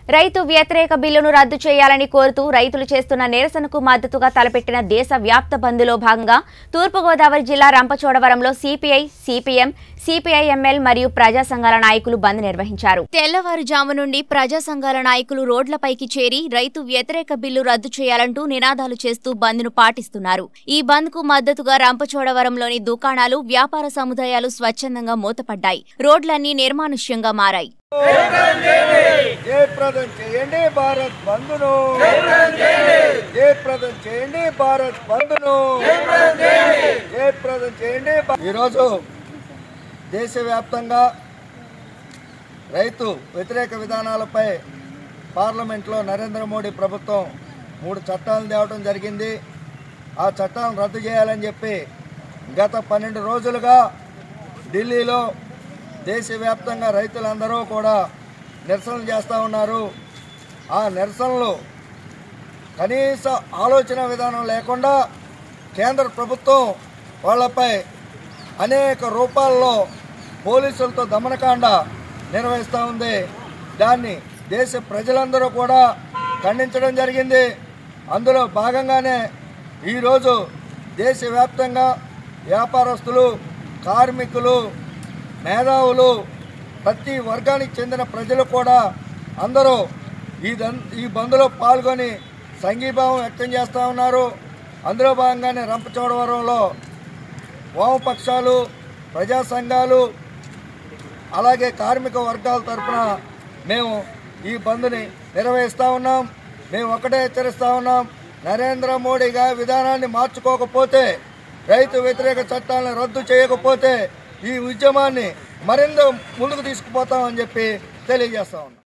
రైతు వ్యతిరేక బిల్లును రద్దు చేయాలని కోరుతూ రైతులు చేస్తున్న నిరసనకు మద్దతుగా తలపెట్టిన దేశ వ్యాప్త బంద్లో భాగంగా తూర్పుగోదావరి జిల్లా రంపచోడవరంలో సిపిఐ సిపిఎం సిపిఐఎంఎల్ మరియు ప్రజా సంఘాల నాయకులు బంద్ నిర్వహించారు తెల్లవారుజాము నుండి ప్రజా సంఘాల నాయకులు రోడ్లపైకి చేరి రైతు వ్యతిరేక బిల్లు రద్దు చేయాలంటూ నినాదాలు చేస్తూ బంద్ను పాటిస్తున్నారు ఈ బంద్కు మద్దతుగా రంపచోడవరంలోని దుకాణాలు వ్యాపార సముదాయాలు స్వచ్ఛందంగా మూతపడ్డాయి రోడ్లన్నీ నిర్మానుష్యంగా మారాయి జయప్రదం చేయండి భారత్ బంధును జయప్రదం చేయండి భారత్ బంధును జయప్రదం చేయండి భా- ఈరోజు దేశవ్యాప్తంగా రైతు వ్యతిరేక విధానాలపై పార్లమెంట్లో నరేంద్ర మోడీ ప్రభుత్వం మూడు చట్టాలను తేవడం జరిగింది ఆ చట్టాలను రద్దు చేయాలని చెప్పి గత పన్నెండు రోజులుగా ఢిల్లీలో దేశవ్యాప్తంగా రైతులందరూ కూడా నిరసనలు చేస్తూ ఉన్నారు ఆ నిరసనలు కనీస ఆలోచన విధానం లేకుండా కేంద్ర ప్రభుత్వం వాళ్ళపై అనేక రూపాల్లో పోలీసులతో దమనకాండ నిర్వహిస్తూ ఉంది దాన్ని దేశ ప్రజలందరూ కూడా ఖండించడం జరిగింది అందులో భాగంగానే ఈరోజు దేశవ్యాప్తంగా వ్యాపారస్తులు కార్మికులు మేధావులు ప్రతి వర్గానికి చెందిన ప్రజలు కూడా అందరూ ఈ దన్ ఈ బంద్లో పాల్గొని సంఘీభావం వ్యక్తం చేస్తూ ఉన్నారు అందులో భాగంగానే రంపచోడవరంలో వామపక్షాలు ప్రజా సంఘాలు అలాగే కార్మిక వర్గాల తరఫున మేము ఈ బంద్ని నిర్వహిస్తూ ఉన్నాం మేము ఒకటే హెచ్చరిస్తూ ఉన్నాం నరేంద్ర మోడీ గారి విధానాన్ని మార్చుకోకపోతే రైతు వ్యతిరేక చట్టాలను రద్దు చేయకపోతే ఈ ఉద్యమాన్ని మరింత ముందుకు తీసుకుపోతామని చెప్పి తెలియజేస్తా ఉన్నాం